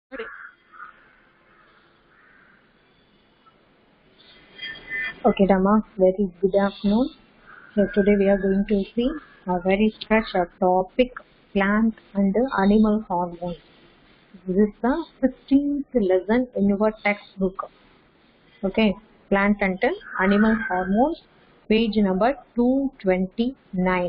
Okay, Dhamma, very good afternoon. So today we are going to see a very fresh uh, topic, plant and animal hormones. This is the 16th lesson in your textbook. Okay, plant and animal hormones, page number 229.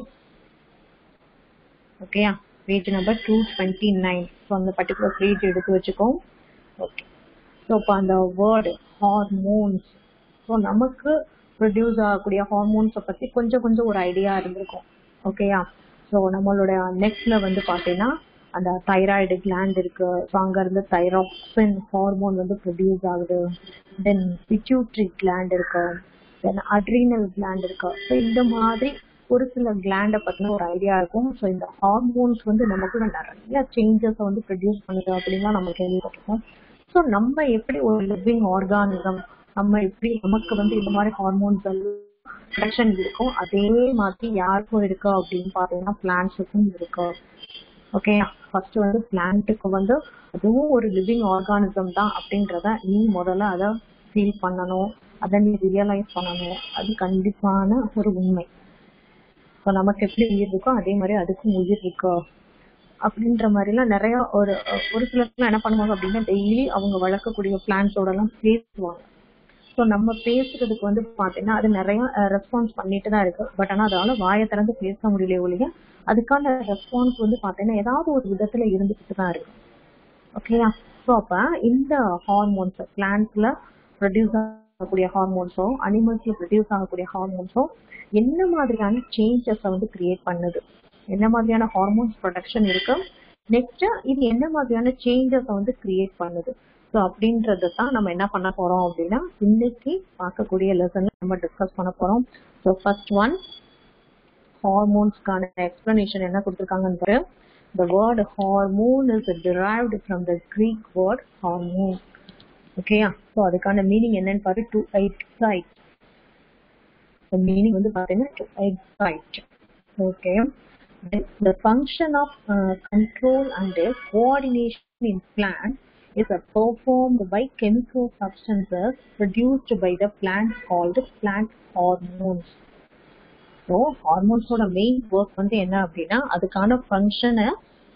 Okay, yeah, page number 229. So அந்த particular page எடுத்து வச்சுக்கோ okay so இப்போ அந்த word hormones so நமக்கு produce ஆகக்கூடிய ஹார்மோன்ஸை பற்றி கொஞ்சம் கொஞ்சம் ஒரு ஐடியா இருந்திருக்கும் ஓகேயா ஸோ நம்மளோட நெக்ஸ்ட்ல வந்து பார்த்தீங்கன்னா அந்த தைராய்டு கிளாண்ட் இருக்கு ஸோ அங்கேருந்து தைராக்சின் ஹார்மோன் வந்து ப்ரொடியூஸ் ஆகுது தென் பிட்யூட்ரி கிளாண்ட் இருக்கு தென் அட்ரீனல் கிளாண்ட் இருக்கு ஸோ இந்த மாதிரி ஒரு சில கிளாண்டை பற்றின ஒரு ஐடியா இருக்கும் ஸோ இந்த ஹார்மோன்ஸ் வந்து நமக்குள்ள நிறைய சேஞ்சஸை வந்து ப்ரொடியூஸ் பண்ணுது அப்படின்லாம் நம்ம கேள்விப்பட்டிருக்கோம் ஸோ நம்ம எப்படி ஒரு லிவிங் ஆர்கானிசம் நம்ம எப்படி நமக்கு வந்து இந்த மாதிரி ஹார்மோன்ஸ் ப்ரொடக்ஷன் இருக்கும் அதே மாதிரி யாருக்கும் இருக்கு அப்படின்னு பார்த்தீங்கன்னா பிளான்ஸுக்கும் இருக்கு ஓகே ஃபர்ஸ்ட் வந்து பிளான்ட்டுக்கு வந்து அதுவும் ஒரு லிவிங் ஆர்கானிசம் தான் அப்படின்றத நீ முதல்ல அதை ஃபீல் பண்ணணும் அதை நீ ரியலைஸ் பண்ணணும் அது கண்டிப்பான ஒரு உண்மை ஸோ நமக்கு எப்படி உயிர் இருக்கோ அதே மாதிரி அதுக்கும் உயிர் இருக்கோ அப்படின்ற மாதிரிலாம் நிறைய ஒரு ஒரு சிலர்லாம் என்ன பண்ணுவாங்க அப்படின்னா டெய்லி அவங்க வளர்க்கக்கூடிய பிளான்ஸோட எல்லாம் பேசுவாங்க ஸோ நம்ம பேசுறதுக்கு வந்து பார்த்தீங்கன்னா அது நிறைய ரெஸ்பான்ஸ் பண்ணிட்டு தான் இருக்கு பட் ஆனால் அதால வாயை திறந்து பேச முடியல ஒழிய அதுக்கான ரெஸ்பான்ஸ் வந்து பார்த்தீங்கன்னா ஏதாவது ஒரு விதத்துல இருந்துகிட்டு தான் இருக்கு ஓகேயா ஸோ அப்போ இந்த ஹார்மோன்ஸ் பிளான்ஸ்ல ப்ரொடியூஸ் ஆகக்கூடிய ஹார்மோன்ஸோ அனிமல்ஸ்ல ப்ரொடியூஸ் ஆகக்கூடிய ஹார்மோன்ஸோ என்ன மாதிரியான சேஞ்சஸை வந்து கிரியேட் பண்ணுது என்ன மாதிரியான ஹார்மோன்ஸ் ப்ரொடக்ஷன் இருக்கு நெக்ஸ்ட் இது என்ன மாதிரியான சேஞ்சஸை வந்து கிரியேட் பண்ணுது ஸோ அப்படின்றத தான் நம்ம என்ன பண்ண போறோம் அப்படின்னா இன்னைக்கு பார்க்கக்கூடிய லெசன்ல நம்ம டிஸ்கஸ் பண்ண போறோம் ஸோ ஃபர்ஸ்ட் ஒன் ஹார்மோன்ஸ்க்கான எக்ஸ்பிளனேஷன் என்ன கொடுத்துருக்காங்கன்னு The word hormone is derived from the Greek word hormone. ஓகேயா ஸோ அதுக்கான மீனிங் என்னன்னு பாரு டு எக்ஸைட் மீனிங் வந்து பார்த்தீங்கன்னா to excite okay the function of uh, control and coordination in plant is uh, performed by chemical substances produced by the plant called plant hormones. So ஹார்மோன்ஸோட main work வந்து என்ன அப்படின்னா அதுக்கான ஃபங்க்ஷனை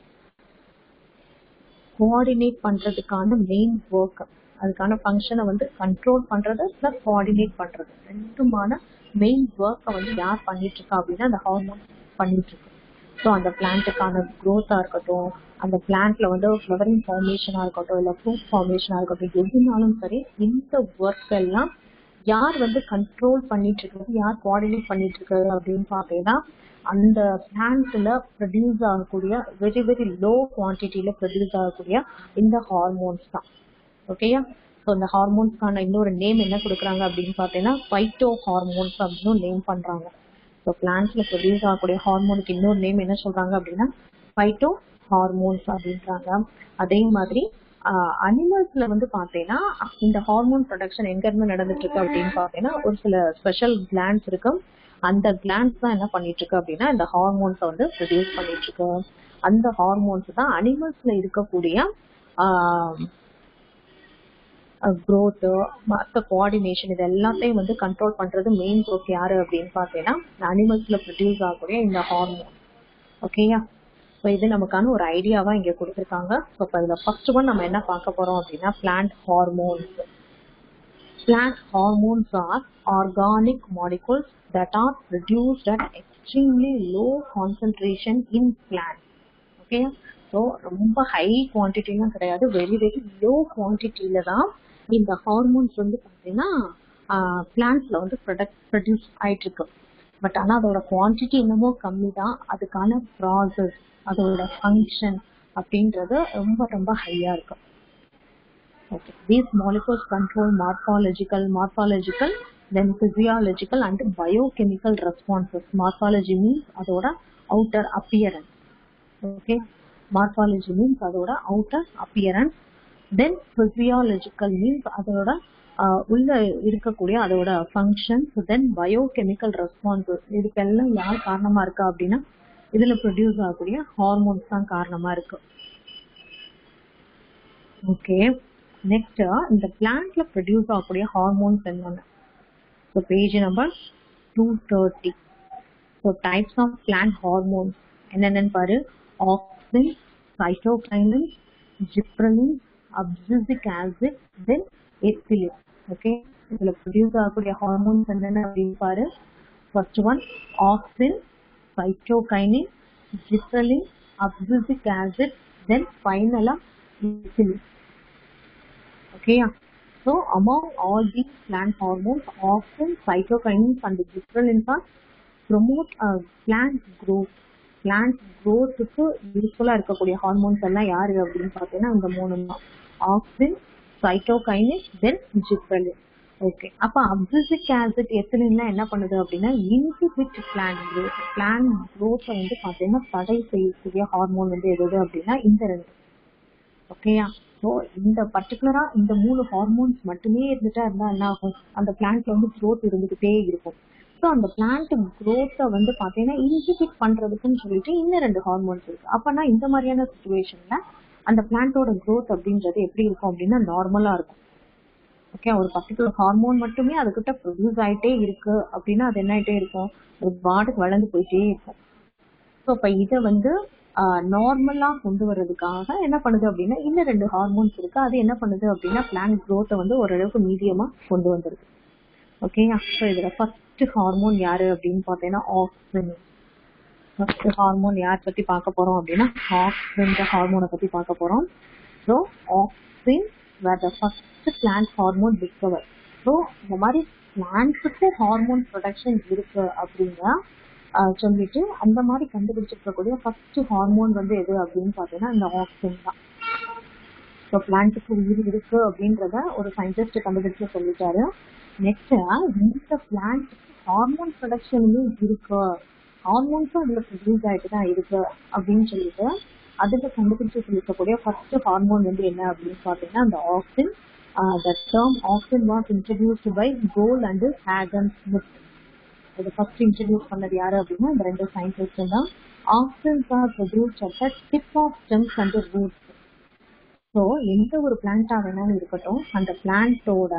coordinate பண்றதுக்கான main work அதுக்கான ஃபங்க்ஷனை வந்து கண்ட்ரோல் பண்றது பிளஸ் கோஆர்டினேட் பண்றது ரெண்டுமான மெயின் ஒர்க்கை வந்து யார் பண்ணிட்டு இருக்கா அப்படின்னா அந்த ஹார்மோன் பண்ணிட்டு இருக்கு ஸோ அந்த பிளான்ட்டுக்கான க்ரோத்தா இருக்கட்டும் அந்த பிளான்ட்ல வந்து ஃப்ளவரிங் ஃபார்மேஷனா இருக்கட்டும் இல்லை ஃப்ரூட் ஃபார்மேஷனா இருக்கட்டும் எதுனாலும் சரி இந்த ஒர்க் எல்லாம் யார் வந்து கண்ட்ரோல் பண்ணிட்டு இருக்கிறது யார் கோஆர்டினேட் பண்ணிட்டு இருக்காரு அப்படின்னு பார்த்தீங்கன்னா அந்த பிளான்ட்ல ப்ரொடியூஸ் ஆகக்கூடிய வெரி வெரி லோ குவான்டிட்டியில ப்ரொடியூஸ் ஆகக்கூடிய இந்த ஹார்மோன்ஸ் தான் ஓகேயா ஸோ இந்த ஹார்மோன்ஸ்க்கான இன்னொரு நேம் என்ன கொடுக்குறாங்க அப்படின்னு பார்த்தீங்கன்னா ஃபைட்டோ ஹார்மோன்ஸ் அப்படின்னு நேம் பண்றாங்க ஸோ பிளான்ட்ஸ்ல ப்ரொடியூஸ் ஆகக்கூடிய ஹார்மோனுக்கு இன்னொரு நேம் என்ன சொல்றாங்க அப்படின்னா ஃபைட்டோ ஹார்மோன்ஸ் அப்படின்றாங்க அதே மாதிரி அனிமல்ஸ்ல வந்து பாத்தீங்கன்னா இந்த ஹார்மோன் ப்ரொடக்ஷன் எங்க இருந்து நடந்துட்டு இருக்கு அப்படின்னு பாத்தீங்கன்னா ஒரு சில ஸ்பெஷல் கிளாண்ட்ஸ் இருக்கு அந்த கிளாண்ட்ஸ் தான் என்ன பண்ணிட்டு இருக்கு அப்படின்னா இந்த ஹார்மோன்ஸை வந்து ப்ரொடியூஸ் பண்ணிட்டு இருக்கு அந்த ஹார்மோன்ஸ் தான் அனிமல்ஸ்ல இருக்கக்கூடிய க்ரோத்து மற்ற கோஆர்டினேஷன் இது எல்லாத்தையும் வந்து கண்ட்ரோல் பண்றது மெயின் ஒர்க் யாரு அப்படின்னு பார்த்தீங்கன்னா அனிமல்ஸ்ல ப்ரொடியூஸ் ஆகக்கூடிய இந்த ஹார்மோன் ஓகேயா ஸோ இது நமக்கான ஒரு ஐடியாவா இங்க கொடுத்துருக்காங்க ஸோ இப்போ இதில் ஃபர்ஸ்ட் ஒன் நம்ம என்ன பார்க்க போறோம் அப்படின்னா plant hormones plant hormones are organic molecules that are produced at extremely low concentration in plant okay so ரொம்ப ஹை குவான்டிட்டிலாம் கிடையாது வெரி வெரி லோ குவான்டிட்டியில தான் இந்த ஹார்மோன்ஸ் வந்து பார்த்தீங்கன்னா பிளான்ட்ஸ்ல வந்து ப்ரொடக்ட் ப்ரொடியூஸ் ஆயிட்டு இருக்கு பட் ஆனால் அதோட குவான்டிட்டி என்னமோ கம்மி தான் அதுக்கான ப்ராசஸ் அதோட ஃபங்க்ஷன் அப்படின்றது ரொம்ப ரொம்ப ஹையா இருக்கு okay these molecules control morphological morphological then physiological and biochemical responses morphology means அதோட outer appearance okay morphology means அதோட outer appearance then physiological means அதோட உள்ள இருக்கக்கூடிய அதோட ஃபங்க்ஷன்ஸ் தென் பயோகெமிக்கல் ரெஸ்பான்சஸ் இதுக்கெல்லாம் யார் காரணமா இருக்கா அப்படின்னா இதுல ப்ரொடியூஸ் ஆகக்கூடிய ஹார்மோன்ஸ் தான் காரணமா இருக்கு ஓகே நெக்ஸ்ட் இந்த பிளான்ட்ல ப்ரொடியூஸ் ஆகக்கூடிய ஹார்மோன்ஸ் என்னென்ன so page number two thirty so types of plant hormones என்னென்னு பாரு auxin cytokinin gibberellin abscisic acid then ethylene okay இதுல ப்ரொடியூஸ் ஆகக்கூடிய ஹார்மோன்ஸ் என்னென்ன அப்படின்னு பாரு first one auxin cytokinin gibberellin abscisic acid then ஃபைனலா எத்திலின் ஓகேயா So among all these plant hormones, auxin, cytokinins and gibberellins are promote uh, plant growth. Plant க்ரோத்துக்கு யூஸ்ஃபுல்லா இருக்கக்கூடிய ஹார்மோன்ஸ் எல்லாம் யாரு அப்படின்னு பார்த்தீங்கன்னா இந்த மூணு தான் auxin cytokinins then gibberellin okay அப்ப அப்சிசிக் ஆசிட் எத்திலின்லாம் என்ன பண்ணுது அப்படின்னா இன்ஹிபிட் பிளான்ட் க்ரோத் பிளான்ட் க்ரோத்தை வந்து பார்த்தீங்கன்னா தடை செய்யக்கூடிய ஹார்மோன் வந்து எது அப்படின்னா இந்த ரெண்டு ஓகேயா ஸோ இந்த பர்டிகுலரா இந்த மூணு ஹார்மோன்ஸ் மட்டுமே இருந்துட்டா இருந்தா என்ன ஆகும் அந்த பிளான்ட்ல வந்து க்ரோத் இருந்துகிட்டே இருக்கும் ஸோ அந்த பிளான்ட் க்ரோத்தை வந்து பாத்தீங்கன்னா இன்ஹிபிட் பண்றதுக்குன்னு சொல்லிட்டு இன்னும் ரெண்டு ஹார்மோன்ஸ் இருக்கு அப்பனா இந்த மாதிரியான சுச்சுவேஷன்ல அந்த பிளான்ட்டோட க்ரோத் அப்படின்றது எப்படி இருக்கும் அப்படின்னா நார்மலா இருக்கும் ஓகே ஒரு பர்டிகுலர் ஹார்மோன் மட்டுமே அதுகிட்ட ப்ரொடியூஸ் ஆயிட்டே இருக்கு அப்படின்னா அது என்ன ஆயிட்டே இருக்கும் ஒரு பாட்டுக்கு வளர்ந்து போயிட்டே இருக்கும் ஸோ இப்போ இதை வந்து நார்மலா கொண்டு வர்றதுக்காக என்ன பண்ணுது அப்படின்னா இன்னும் ரெண்டு ஹார்மோன்ஸ் இருக்கு அது என்ன பண்ணுது அப்படின்னா பிளான்ட் க்ரோத்தை வந்து ஓரளவுக்கு மீடியமா கொண்டு வந்துருது ஓகேயா ஸோ இதுல ஃபர்ஸ்ட் ஹார்மோன் யாரு அப்படின்னு பார்த்தீங்கன்னா ஆக்சின் ஃபர்ஸ்ட் ஹார்மோன் யார் பத்தி பார்க்க போறோம் அப்படின்னா ஆக்சின் ஹார்மோனை பத்தி பார்க்க போறோம் so auxin where the first plant hormone discover so இந்த மாதிரி பிளான்ட்ஸுக்கு ஹார்மோன் ப்ரொடக்ஷன் இருக்கு அப்படின்னா சொல்லிட்டு அந்த மாதிரி கண்டுபிடிச்சிருக்கக்கூடிய ஃபர்ஸ்ட் ஹார்மோன் வந்து எது அப்படின்னு பார்த்தீங்கன்னா இந்த ஆக்சின் தான் ஸோ பிளான்ட்டுக்கு உயிர் இருக்கு அப்படின்றத ஒரு சயின்டிஸ்ட் கண்டுபிடிச்சு சொல்லிட்டாரு நெக்ஸ்ட் இந்த பிளான்ட்டுக்கு ஹார்மோன் ப்ரொடக்ஷனுமே இருக்கு ஹார்மோன்ஸும் அதுல ப்ரொடியூஸ் ஆயிட்டு தான் இருக்கு அப்படின்னு சொல்லிட்டு அதுல கண்டுபிடிச்சு சொல்லிக்கக்கூடிய ஃபர்ஸ்ட் ஹார்மோன் வந்து என்ன அப்படின்னு பார்த்தீங்கன்னா அந்த auxin the term auxin was introduced by Kogl and Haagen Smit இது ஃபர்ஸ்ட் இன்ட்ரடியூஸ் பண்ணது யாரு அப்படின்னா இந்த ரெண்டு சயின்டிஸ்ட் தான் auxins are produced at the tip of stems and roots so எந்த ஒரு பிளான்ட்டா வேணாலும் இருக்கட்டும் அந்த பிளான்ட்டோட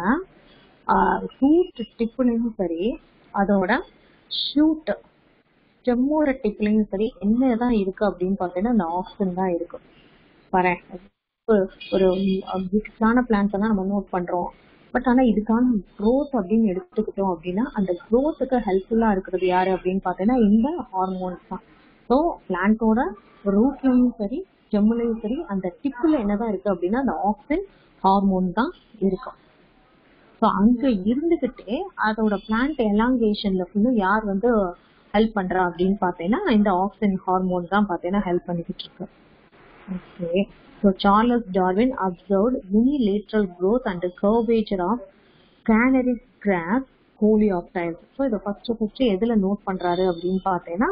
ரூட் டிப்லையும் சரி அதோட ஷூட் ஸ்டெம்மோட டிப்லையும் சரி என்னதான் இருக்கு அப்படின்னு பார்த்தீங்கன்னா அந்த ஆக்சின் தான் இருக்கு வரேன் ஒரு பியூட்டிஃபுல்லான பிளான்ஸ் எல்லாம் நம்ம நோட் பண்றோம் பட் ஆனா இதுக்கான க்ரோத் அப்படின்னு எடுத்துக்கிட்டோம் அப்படின்னா அந்த க்ரோத்துக்கு ஹெல்ப்ஃபுல்லா இருக்கிறது யாரு அப்படின்னு பார்த்தீங்கன்னா இந்த ஹார்மோன்ஸ் தான் ஸோ பிளான்ட்டோட ரூட்லயும் சரி ஸ்டெம்லையும் சரி அந்த டிப்புல என்னதான் இருக்கு அப்படின்னா அந்த ஆக்சின் ஹார்மோன் தான் இருக்கும் ஸோ அங்க இருந்துகிட்டே அதோட பிளான்ட் எலாங்கேஷன்ல ஃபுல்லும் யார் வந்து ஹெல்ப் பண்றா அப்படின்னு பார்த்தீங்கன்னா இந்த ஆக்சின் ஹார்மோன் தான் பார்த்தீங்கன்னா ஹெல்ப் பண்ணிக்கிட்டு இருக்கு okay so Charles Darwin observed unilateral growth and curvature of canary grass coleoptiles so இதை ஃபர்ஸ்ட் ஃபர்ஸ்ட் எதுல நோட் பண்றாரு அப்படின்னு பார்த்தீங்கன்னா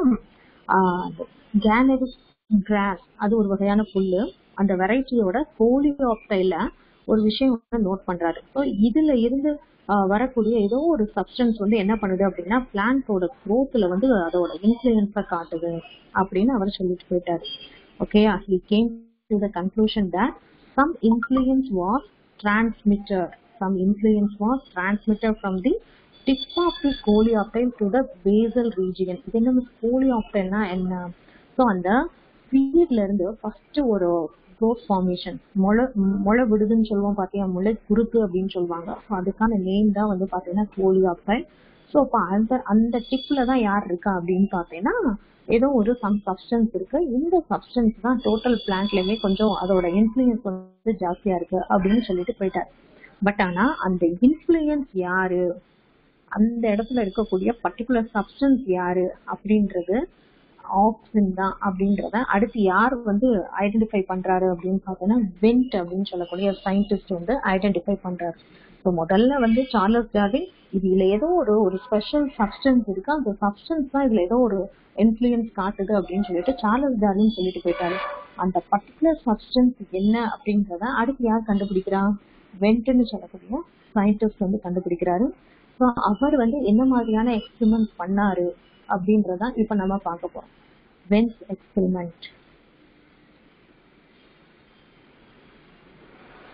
கேனரிஸ் கிராஸ் அது ஒரு வகையான புல்லு அந்த வெரைட்டியோட கோலியாப்டைல ஒரு விஷயம் வந்து நோட் பண்றாரு ஸோ இதுல இருந்து வரக்கூடிய ஏதோ ஒரு சப்ஸ்டன்ஸ் வந்து என்ன பண்ணுது அப்படின்னா பிளான்ட்டோட க்ரோத்ல வந்து அதோட இன்ஃபுளுன்ஸை காட்டுது அப்படின்னு அவர் சொல்லிட்டு போயிட்டாரு ஓகேயா he came to the conclusion that some influence was transmitted some influence was transmitted from the tip of the coleoptile to the basal region இது என்ன கோலியாப்டைல்னா என்ன ஸோ அந்த சீட்ல இருந்து ஃபர்ஸ்ட் ஒரு க்ரோத் ஃபார்மேஷன் முளை முளை விடுதுன்னு சொல்லுவோம் பாத்தியா முளை குறுக்கு அப்படின்னு சொல்லுவாங்க ஸோ அதுக்கான நேம் தான் வந்து பாத்தீங்கன்னா கோலியாப்டைல் ஸோ அப்போ அந்த அந்த டிப்ல தான் யார் இருக்கா அப்படின்னு பார்த்தீங்கன்னா ஏதோ ஒரு சம் சப்ஸ்டன்ஸ் இருக்கு இந்த சப்ஸ்டன்ஸ் தான் டோட்டல் பிளான்ட்லயுமே கொஞ்சம் அதோட இன்ஃபுளுயன்ஸ் வந்து ஜாஸ்தியா இருக்கு அப்படின்னு சொல்லிட்டு போயிட்டாரு பட் ஆனா அந்த இன்ஃபுளுயன்ஸ் யாரு அந்த இடத்துல இருக்கக்கூடிய பர்டிகுலர் சப்ஸ்டன்ஸ் யாரு அப்படின்றது ஆக்சின் தான் அப்படின்றத அடுத்து யார் வந்து ஐடென்டிஃபை பண்றாரு அப்படின்னு பார்த்தோன்னா வெண்ட் அப்படின்னு சொல்லக்கூடிய சயின்டிஸ்ட் வந்து ஐடென்டிஃபை பண்றாரு ஸோ முதல்ல வந்து சார்லஸ் டார்வின் இதுல ஏதோ ஒரு ஒரு ஸ்பெஷல் சப்ஸ்டன்ஸ் இருக்கு அந்த சப்ஸ்டன்ஸ் தான் இதுல ஏதோ ஒரு இன்ஃபுளுயன்ஸ் காட்டுது அப்படின்னு சொல்லிட்டு சார்லஸ் டார்வின் சொல்லிட்டு போயிட்டாரு அந்த பர்டிகுலர் சப்ஸ்டன்ஸ் என்ன அப்படின்றத அடுத்து யார் கண்டுபிடிக்கிறா வெண்ட்னு சொல்லக்கூடிய சயின்டிஸ்ட் வந்து கண்டுபிடிக்கிறாரு ஸோ அவர் வந்து என்ன மாதிரியான எக்ஸ்பெரிமெண்ட் பண்ணாரு அப்படின்றதான் இப்ப நம்ம பார்க்க போறோம் Went's experiment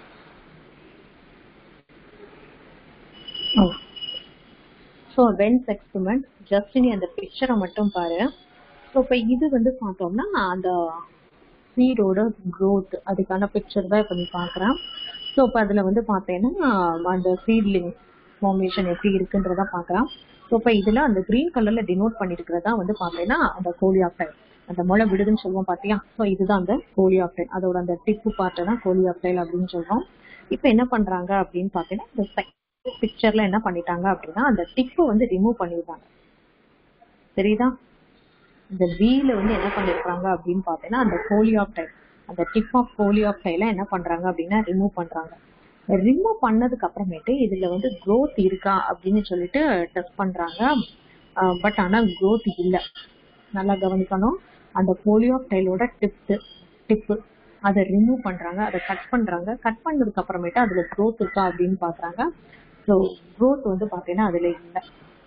so Went's experiment just நீ அந்த பிக்சரை மட்டும் பாரு ஸோ இப்போ இது வந்து பார்த்தோம்னா அந்த சீடோட growth அதுக்கான பிக்சர் தான் இப்போ நீ பார்க்குறேன் ஸோ இப்போ அதில் வந்து பார்த்தேன்னா அந்த சீட்லிங் ஃபார்மேஷன் எப்படி இருக்குன்றத பார்க்குறேன் ஸோ இப்போ இதில் அந்த க்ரீன் கலரில் டினோட் பண்ணியிருக்கிறதா வந்து பார்த்தீங்கன்னா அந்த கோலியாப்டைல் அந்த முளை விடுதுன்னு சொல்லுவோம் பார்த்தியா ஸோ இதுதான் அந்த கோலியாப்டைல் அதோட அந்த டிப்பு பார்ட்டை தான் கோலியாப்டைல் அப்படின்னு சொல்றோம் இப்போ என்ன பண்ணுறாங்க அப்படின்னு பார்த்தீங்கன்னா இந்த பிக்சர்ல என்ன பண்ணிட்டாங்க அப்படின்னா அந்த டிப்பை வந்து ரிமூவ் பண்ணிடுறாங்க தெரியுதா இந்த வீல வந்து என்ன பண்ணிருக்காங்க அப்படின்னு பார்த்தீங்கன்னா அந்த கோலியாப்டைல் அந்த டிப் ஆஃப் கோலியாப்டைல என்ன பண்றாங்க அப்படின்னா ரிமூவ் பண்றாங்க ரிமூவ் பண்ணதுக்கு அப்புறமேட்டு இதுல வந்து growth இருக்கா அப்படின்னு சொல்லிட்டு டெஸ்ட் பண்றாங்க பட் ஆனா growth இல்ல நல்லா கவனிக்கணும் அந்த கோலியாப்டைலோட டிப்ஸ் டிப்பு அதை ரிமூவ் பண்றாங்க அதை கட் பண்றாங்க கட் பண்ணதுக்கு அப்புறமேட்டு அதுல growth இருக்கா அப்படின்னு பாக்குறாங்க ஸோ growth வந்து பாத்தீங்கன்னா அதுல இல்லை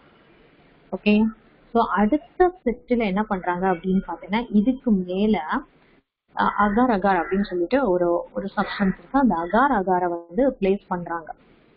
ஓகே ஸோ அடுத்த செட்டில் என்ன பண்றாங்க அப்படின்னு பார்த்தீங்கன்னா இதுக்கு மேல அஹ், அகார் அகார் அப்படின்னு சொல்லிட்டு ஒரு ஒரு சப்ஸ்டன்ஸ் இருக்கு அந்த அகார் அகாரை வந்து பிளேஸ் பண்றாங்க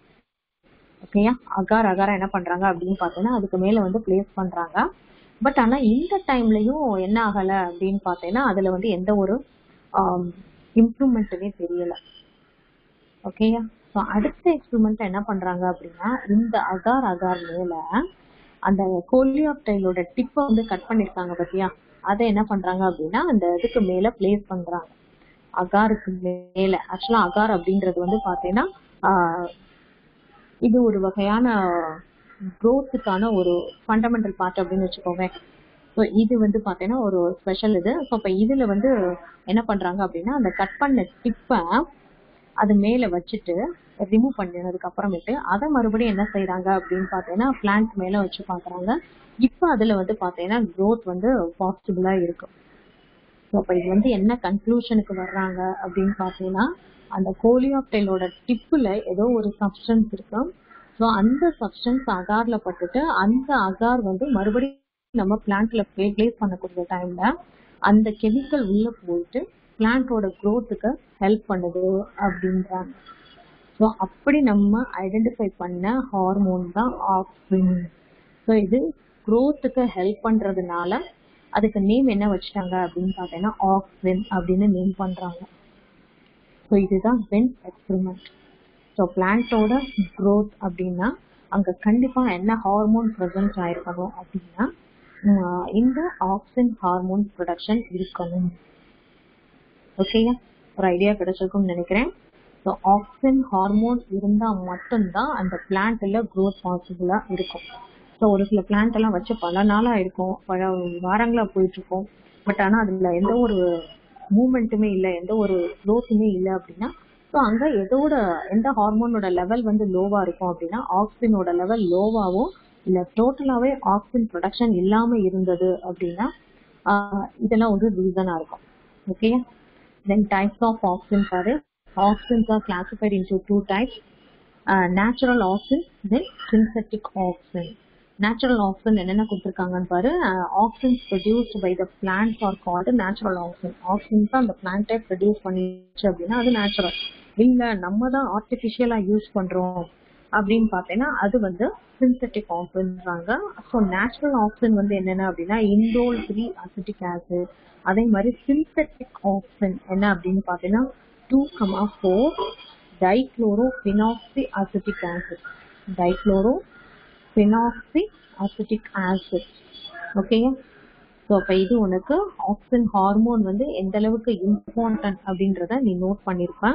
ஓகேயா அகார் அகாரா என்ன பண்றாங்க அப்படின்னு பார்த்தீங்கன்னா அதுக்கு மேல வந்து பிளேஸ் பண்றாங்க பட் ஆனா இந்த டைம்லயும் என்ன ஆகல அப்படின்னு பார்த்தீங்கன்னா அதுல வந்து எந்த ஒரு இம்ப்ரூவ்மெண்ட்டுமே தெரியல ஓகேயா ஸோ அடுத்த எக்ஸ்பெரிமெண்ட் என்ன பண்றாங்க அப்படின்னா இந்த அகார் அகார் மேல அந்த கோலியாப்டைலோட டிப்பை வந்து கட் பண்ணிருக்காங்க பாத்தியா அதை என்ன பண்றாங்க அப்படின்னா அந்த இதுக்கு மேல பிளேஸ் பண்றாங்க அகாருக்கு மேல ஆக்சுவலா அகார் அப்படின்றது வந்து பாத்தீங்கன்னா ஆஹ், இது ஒரு வகையான growth-க்கான ஒரு ஃபண்டமெண்டல் பார்ட் அப்படின்னு வச்சுக்கோங்க ஸோ இது வந்து பார்த்தீங்கன்னா ஒரு ஸ்பெஷல் இது ஸோ இப்போ இதில் வந்து என்ன பண்ணுறாங்க அப்படின்னா அந்த கட் பண்ண டிப்பை அது மேலே வச்சுட்டு ரிமூவ் பண்ணினதுக்கு அப்புறமேட்டு அதை மறுபடியும் என்ன செய்கிறாங்க அப்படின்னு பார்த்தீங்கன்னா பிளான்ட் மேலே வச்சு பார்க்குறாங்க இப்போ அதில் வந்து பார்த்தீங்கன்னா growth வந்து பாசிட்டிபிளாக இருக்கும் ஸோ அப்போ இது வந்து என்ன கன்க்ளூஷனுக்கு வர்றாங்க அப்படின்னு பார்த்தீங்கன்னா அந்த கோலியாப்டைலோட டிப்பில் ஏதோ ஒரு சப்ஸ்டன்ஸ் இருக்கும் ஸோ அந்த சப்ஸ்டன்ஸ் அகார்ல பட்டுட்டு அந்த அகார் வந்து மறுபடியும் நம்ம பிளான்ட்ல பிளேஸ் பண்ணக்கூடிய டைம்ல அந்த கெமிக்கல் உள்ள போயிட்டு பிளான்ட்டோட க்கு ஹெல்ப் பண்ணுது அப்படின்றாங்க ஸோ அப்படி நம்ம ஐடென்டிஃபை பண்ண ஹார்மோன் தான் ஆக்சின் ஸோ இது க்கு ஹெல்ப் பண்றதுனால அதுக்கு நேம் என்ன வச்சுட்டாங்க அப்படின்னு பார்த்தீங்கன்னா ஆக்சின் அப்படின்னு நேம் பண்றாங்க ஸோ இதுதான் வென் எக்ஸ்பெரிமெண்ட் ஸோ பிளான்ட்டோட growth அப்படின்னா அங்க கண்டிப்பா என்ன ஹார்மோன் ப்ரெசன்ட் ஆயிருக்கணும் அப்படின்னா உம், இந்த ஆக்சின் ஹார்மோன் ப்ரொடக்ஷன் இருக்கணும் ஓகேயா ஒரு ஐடியா கிடைச்சிருக்கும்னு நினைக்கிறேன் ஸோ ஆக்சின் ஹார்மோன் இருந்தா மட்டும்தான் அந்த பிளான்ட்ல growth பாசிபிளா இருக்கும் ஸோ ஒரு சில பிளான்ட் எல்லாம் வச்சு பல நாளா இருக்கும் பல வாரங்களா போயிட்டு இருக்கும் பட் ஆனா அதுல எந்த ஒரு மூமெண்ட்டுமே இல்லை எந்த ஒரு growth-மே இல்லை அப்படின்னா ஸோ அங்க எதோட எந்த ஹார்மோனோட லெவல் வந்து லோவா இருக்கும் அப்படின்னா ஆக்சினோட லெவல் லோவாவோ இல்ல டோட்டலாவே ஆக்சின் ப்ரொடக்ஷன் இல்லாம இருந்தது அப்படின்னா ஆஹ் இதெல்லாம் ஒரு ரீசனா இருக்கும் okay then types of auxin பாரு auxins are classified into two types natural auxin then synthetic auxin natural auxin என்னென்ன கொடுத்துருக்காங்கன்னு பாரு auxins produced by the plants are called natural auxin auxins அந்த பிளான்ட்டை ப்ரொடியூஸ் பண்ணிச்சு அப்படின்னா அது நேச்சுரல் இல்ல நம்ம தான் ஆர்டிஃபிஷியலா யூஸ் பண்றோம் அப்படின்னு பார்த்தீங்கன்னா அது வந்து சிந்தட்டிக் ஆக்சின்றாங்க ஸோ நேச்சுரல் ஆக்சின் வந்து என்னென்ன அப்படின்னா இண்டோல் த்ரீ அசிட்டிக் ஆசிட் அதே மாதிரி சிந்தட்டிக் ஆக்சின் என்ன அப்படின்னு பார்த்தீங்கன்னா two comma four dichloro phenoxy acetic acid dichloro phenoxy acetic acid ஓகேயா ஸோ அப்போ இது உனக்கு ஆக்சின் ஹார்மோன் வந்து எந்த அளவுக்கு இம்பார்ட்டன்ட் அப்படின்றத நீ நோட் பண்ணிருப்ப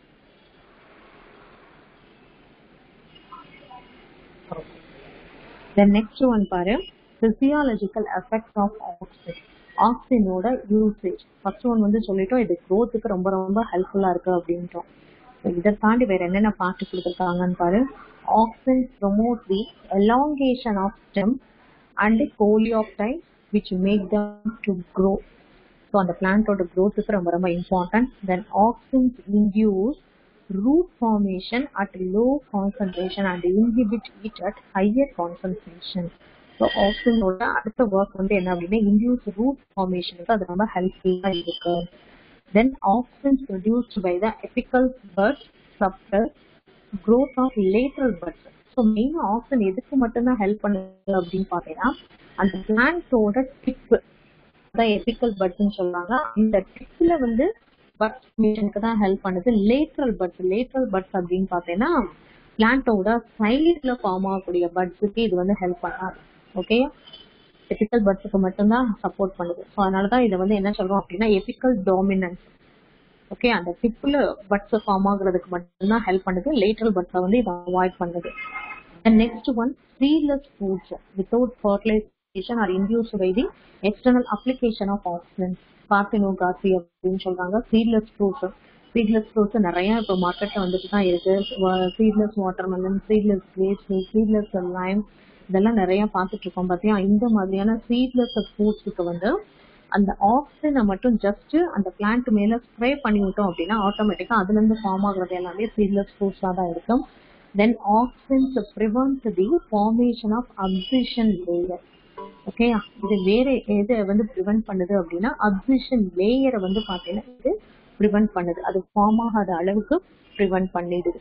தென் நெக்ஸ்ட் ஒன் பாரு பிசியாலஜிக்கல் எஃபெக்ட்ஸ் ஆஃப் ஆக்சின் ஆக்சினோட யூசேஜ் ஃபர்ஸ்ட் ஒன் வந்து சொல்லிட்டோம் இது க்கு ரொம்ப ரொம்ப ஹெல்ப்ஃபுல்லா இருக்கு அப்படின்ட்டோம் So இதை தாண்டி வேற என்னென்ன பாட்டு கொடுத்துருக்காங்கன்னு பாரு auxin promote the elongation of stem and coleoptile which make them to grow so அந்த பிளான்ட்டோட க்கு ரொம்ப ரொம்ப important then auxins induce root formation at low concentration and inhibit it at higher concentration. So ஆக்சினோட அடுத்த ஒர்க் வந்து என்ன அப்படின்னா இன்டியூஸ் ரூட் ஃபார்மேஷனுக்கு அது ரொம்ப ஹெல்ப்ஃபுல்லாக இருக்கு then auxins produced by the apical buds suppress growth of lateral buds so மெயினா ஆக்சின் எதுக்கு மட்டும்தான் ஹெல்ப் பண்ணுது அப்படின்னு பாத்தீங்கன்னா அந்த பிளான்ட்டோட டிப் அதான் எபிக்கல் பட்ஸ்ன்னு சொல்றாங்க இந்த டிப்ல வந்து பட் மிஷனுக்கு தான் ஹெல்ப் பண்ணுது லேட்ரல் பட்ஸ் லேட்ரல் பட்ஸ் அப்படின்னு பாத்தீங்கன்னா பிளான்ட்டோட சைட்ல ஃபார்ம் ஆகக்கூடிய பட்ஸுக்கு இது வந்து ஹெல்ப் பண்ணாது ஓகே எபிக்கல் பட்ஸுக்கு மட்டும்தான் சப்போர்ட் பண்ணுது ஸோ அதனாலதான் இதை வந்து என்ன சொல்றோம் அப்படின்னா எபிக்கல் டாமினன்ஸ் ஓகே அந்த டிப்ல பட்ஸ் ஃபார்ம் ஆகுறதுக்கு மட்டும்தான் ஹெல்ப் பண்ணுது லேட்ரல் பட்ஸை வந்து இதை அவாய்ட் பண்ணுது and next one seedless fruits without fertilization are induce by the external application of oxygen parthenocarpy அப்படின்னு சொல்றாங்க சீட்லெஸ் ஃப்ரூட்ஸ் சீட்லெஸ் ஃப்ரூட்ஸ் நிறைய இப்போ மார்க்கெட்ல வந்துட்டு தான் இருக்கு seedless watermelon seedless grapes seedless lime இதெல்லாம் நிறைய பார்த்துட்டு இருக்கோம் பாத்தியா இந்த மாதிரியான சீட்லெஸ் ஃப்ரூட்ஸுக்கு வந்து அந்த ஆக்சிஜனை மட்டும் ஜஸ்ட் அந்த பிளான்ட் மேல ஸ்ப்ரே பண்ணி விட்டோம் அப்படின்னா ஆட்டோமேட்டிக்கா அதுல இருந்து ஃபார்ம் ஆகுறது எல்லாமே சீட்லெஸ் ஃப்ரூட்ஸா தான் இருக்கும் then oxygens prevent the formation of abscission layer okay இது வேற எதை வந்து ப்ரிவென்ட் பண்ணுது அப்படின்னா அப்சிஷன் லேயரை வந்து பாத்தீங்கன்னா இது ப்ரிவென்ட் பண்ணுது அது ஃபார்ம் ஆகாத அளவுக்கு ப்ரிவென்ட் பண்ணிடுது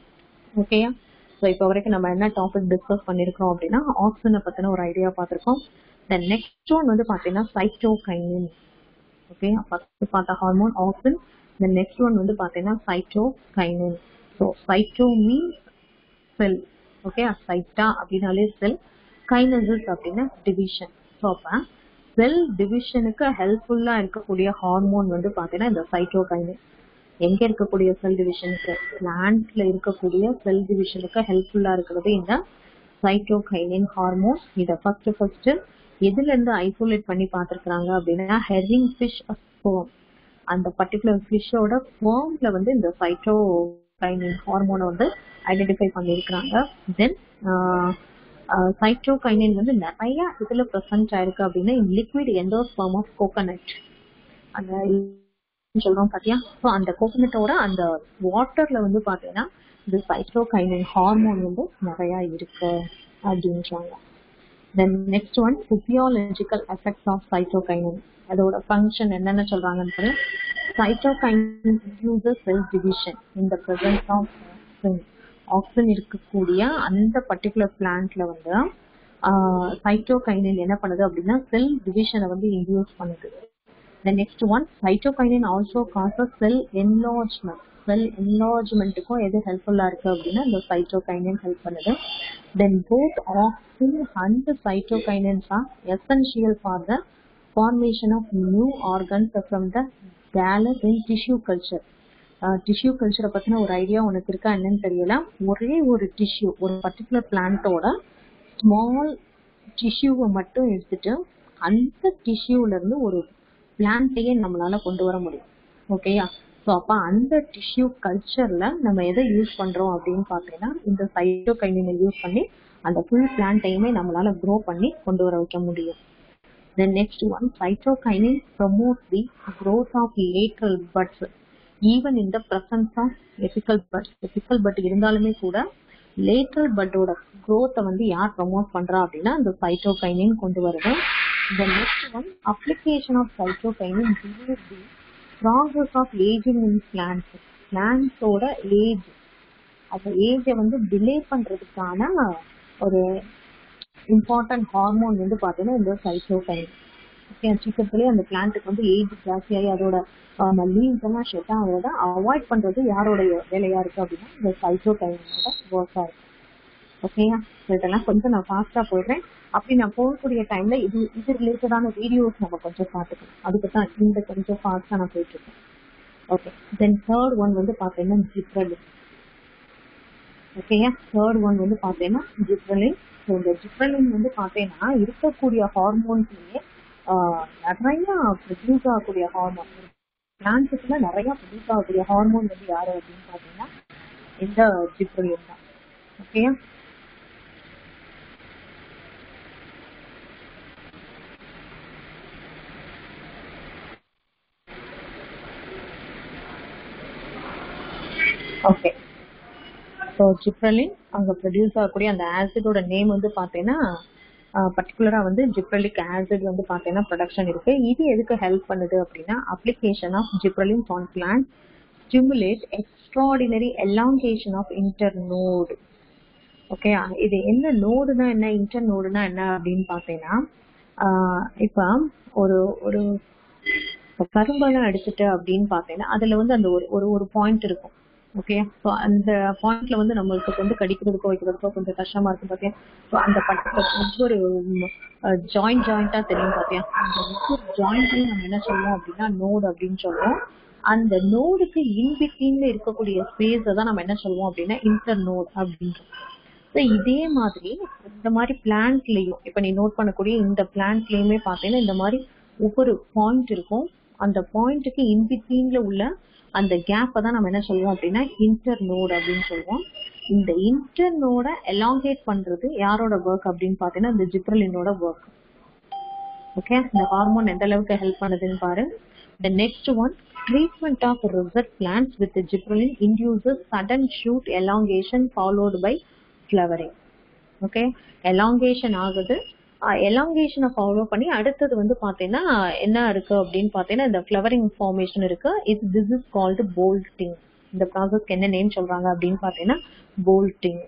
ஓகேயா ஸோ இப்போ வரைக்கும் நம்ம என்ன டாபிக் டிஸ்கஸ் பண்ணிருக்கோம் அப்படின்னா ஆக்சிஜனை பத்தின ஒரு ஐடியா பார்த்திருக்கோம் தென் நெக்ஸ்ட் ஒன் வந்து பாத்தீங்கன்னா சைட்டோகைனின் ஓகே ஃபர்ஸ்ட் பார்த்த hormone auxin then next one வந்து பாத்தீங்கன்னா cytokinin so cyto means cell okay cyto அப்படின்னாலே செல் கைனசிஸ் அப்படின்னா டிவிஷன் ஸோ அப்போ செல் டிவிஷனுக்கு ஹெல்ப்ஃபுல்லா இருக்கக்கூடிய ஹார்மோன் வந்து பாத்தீங்கன்னா இந்த சைட்டோகைனின் எங்க இருக்கக்கூடிய செல் டிவிஷனுக்கு பிளான்ட்ல இருக்கக்கூடிய செல் டிவிஷனுக்கு ஹெல்ப்ஃபுல்லா இருக்கிறது இந்த சைட்டோகைனின் ஹார்மோன் இதை ஃபர்ஸ்ட் ஃபர்ஸ்ட் எதுல இருந்து ஐசோலேட் பண்ணி பார்த்திருக்காங்க அப்படின்னா ஹெரிங் ஃபிஷ் ஸ்போம் அந்த பர்டிகுலர் ஃபிஷ்ஷோட ஸ்போம்ல வந்து இந்த சைட்டோகைனின் ஹார்மோனை வந்து ஐடென்டிஃபை பண்ணியிருக்கிறாங்க தென் சைட்டோகைனின் வந்து நிறைய இதுல ப்ரெசன்ட் ஆயிருக்கு அப்படின்னா லிக்விட் எண்டோஸ்பர்ம் ஆஃப் கோகனட் அந்த சொல்றோம் பாத்தியா ஸோ அந்த கோகனட்டோட அந்த வாட்டர்ல வந்து பாத்தீங்கன்னா இந்த சைட்டோகைனின் ஹார்மோன் வந்து நிறைய இருக்கு அப்படின்றாங்க then next one physiological effects of cytokinin அதோட ஃபங்க்ஷன் என்னென்ன சொல்றாங்கன்னு சைட்டோகைனின் யூசஸ் செல் டிவிஷன் இந்த பிரசன்ஸ் ஆஃப் ஆக்சின் ஆக்சின் இருக்கக்கூடிய அந்த பர்டிகுலர் பிளான்ட்ல வந்து சைட்டோகைனின் என்ன பண்ணுது அப்படின்னா செல் டிவிஷனை வந்து இன்டியூஸ் பண்ணுது The next one, cytokinin also causes cell enlargement. செல் என்லார்ஜ்மெண்ட்டுக்கும் எது ஹெல்ப்ஃபுல்லா இருக்கு அப்படின்னா இந்த சைட்டோகைனின் ஹெல்ப் பண்ணுது then both auxin and cytokinins are essential for the formation of new organs from the callus in tissue culture tissue கல்ச்சரை பத்தின ஒரு ஐடியா உனக்கு இருக்கா என்னன்னு தெரியல ஒரே ஒரு டிஷ்யூ ஒரு பர்டிகுலர் பிளான்ட்டோட ஸ்மால் டிஷ்யூவை மட்டும் எடுத்துட்டு அந்த டிஷ்யூல இருந்து ஒரு பிளான்ட்டையே நம்மளால கொண்டு வர முடியும் ஓகேயா ஸோ அப்போ அந்த டிஷ்யூ கல்ச்சர்ல நம்ம எதை யூஸ் பண்றோம் அப்படின்னு பார்த்தீங்கன்னா இந்த சைட்டோகைனினை யூஸ் பண்ணி அந்த ஃபுல் பிளான்ட்டையுமே நம்மளால க்ரோ பண்ணி கொண்டு வர வைக்க முடியும் then next one cytokinin promote the growth of lateral buds even இந்த presence of apical bud apical bud இருந்தாலுமே கூட லேட்ரல் பட்டோட growth வந்து யார் ப்ரமோட் பண்றா அப்படின்னா இந்த சைட்டோகைனின் கொண்டு வருது The next one, application of cytokinin delays the process of aging in plants. Plants ஓட ஏஜ் அந்த ஏஜை வந்து டிலே பண்றதுக்கான ஒரு இம்பார்ட்டன்ட் ஹார்மோன் வந்து பார்த்தீங்கன்னா இந்த சைட்டோகைன் ஓகே சீக்கிரத்திலேயே அந்த பிளான்ட்டுக்கு வந்து ஏஜ் ஜாஸ்தியாகி அதோட லீவ்ஸ் எல்லாம் ஷெட் ஆகிறத அவாய்ட் பண்றது யாரோடைய வேலையா இருக்கு அப்படின்னா இந்த சைட்டோகைனோட ஒர்க்கா இருக்கு ஓகேயா இதெல்லாம் கொஞ்சம் நான் ஃபாஸ்டா போயிடுறேன் அப்படி நான் போகக்கூடிய டைம்ல இது இது ரிலேட்டடான வீடியோஸ் நம்ம கொஞ்சம் பார்த்துக்கணும் அதுக்கு தான் இந்த கொஞ்சம் ஃபாஸ்டா நான் போயிட்டு இருக்கேன் ஓகே தென் தேர்ட் ஒன் வந்து பார்த்தீங்கன்னா ஜிப்ரலின் ஓகேயா தேர்ட் ஒன் வந்து பார்த்தீங்கன்னா ஜிப்ரலின் ஸோ இந்த ஜிப்ரலின் வந்து பார்த்தீங்கன்னா இருக்கக்கூடிய ஹார்மோன்ஸ்லயே நிறைய ப்ரொடியூஸ் ஆகக்கூடிய ஹார்மோன் பிளான்ஸுக்குள்ள நிறைய ப்ரொடியூஸ் ஆகக்கூடிய ஹார்மோன் வந்து யாரு அப்படின்னு பார்த்தீங்கன்னா இந்த ஜிப்ரலின் தான் ஓகேயா ஓகே ஸோ ஜிப்ரலின் அங்கே ப்ரொடியூஸ் ஆகக்கூடிய அந்த ஆசிடோட நேம் வந்து பார்த்தீங்கன்னா பர்டிகுலரா வந்து ஜிப்ரலிக் ஆசிட் வந்து பார்த்தீங்கன்னா ப்ரொடக்ஷன் இருக்கு இது எதுக்கு ஹெல்ப் பண்ணுது அப்படின்னா application of gibberellin on plant stimulate extraordinary elongation of internode ஓகேயா இது என்ன நோடுனா என்ன இன்டர் நோடுனா என்ன அப்படின்னு பார்த்தீங்கன்னா ஆஹ் இப்ப ஒரு ஒரு இப்ப கரும்பெல்லாம் எடுத்துட்டு அப்படின்னு பார்த்தீங்கன்னா அதுல வந்து அந்த ஒரு ஒரு ஒரு பாயிண்ட் இருக்கும் ஓகே ஸோ அந்த பாயிண்ட்ல வந்து நம்மளுக்கு வந்து கடிக்கிறதுக்கோ வைக்கிறதுக்கோ கொஞ்சம் கஷ்டமா இருக்கும் பாத்தியா ஸோ அந்த பட்ட ஒவ்வொரு ஜாயிண்ட் ஜாயிண்டா தெரியும் பாத்தியா அந்த ஒவ்வொரு ஜாயிண்ட்லயும் நம்ம என்ன சொல்லுவோம் அப்படின்னா நோடு அப்படின்னு சொல்லுவோம் அந்த நோடுக்கு இன்பிட்வீன்ல இருக்கக்கூடிய ஸ்பேஸை தான் நம்ம என்ன சொல்லுவோம் அப்படின்னா இன்டர் நோட் அப்படின்றோம் ஸோ இதே மாதிரி இந்த மாதிரி பிளான்ட்லயும் இப்ப நீ நோட் பண்ணக்கூடிய இந்த பிளான்ட்லயுமே பார்த்தீங்கன்னா இந்த மாதிரி ஒவ்வொரு பாயிண்ட் இருக்கும் அந்த பாயிண்ட்டுக்கு இன்பிட்வீன்ல உள்ள அந்த கேப்பை தான் நம்ம என்ன சொல்லுவோம் அப்படின்னா இன்டர் நோட் அப்படின்னு சொல்லுவோம் இந்த இன்டர் நோட எலாங்கேட் பண்றது யாரோட ஒர்க் அப்படின்னு பார்த்தீங்கன்னா இந்த ஜிப்ரலினோட ஒர்க் ஓகே இந்த ஹார்மோன் எந்த அளவுக்கு ஹெல்ப் பண்ணுதுன்னு பாரு the next one treatment of rosette plants with the gibberellin induces sudden shoot elongation followed by flowering okay elongation ஆகுது எலாங்கேஷனை ஃபாலோ பண்ணி அடுத்தது வந்து பார்த்தீங்கன்னா என்ன இருக்கு அப்படின்னு பார்த்தீங்கன்னா இந்த ஃப்ளவரிங் ஃபார்மேஷன் இருக்கு இது திஸ் இஸ் கால்டு போல்டிங் இந்த ப்ராசஸ்க்கு என்ன நேம் சொல்றாங்க அப்படின்னு பார்த்தீங்கன்னா bolting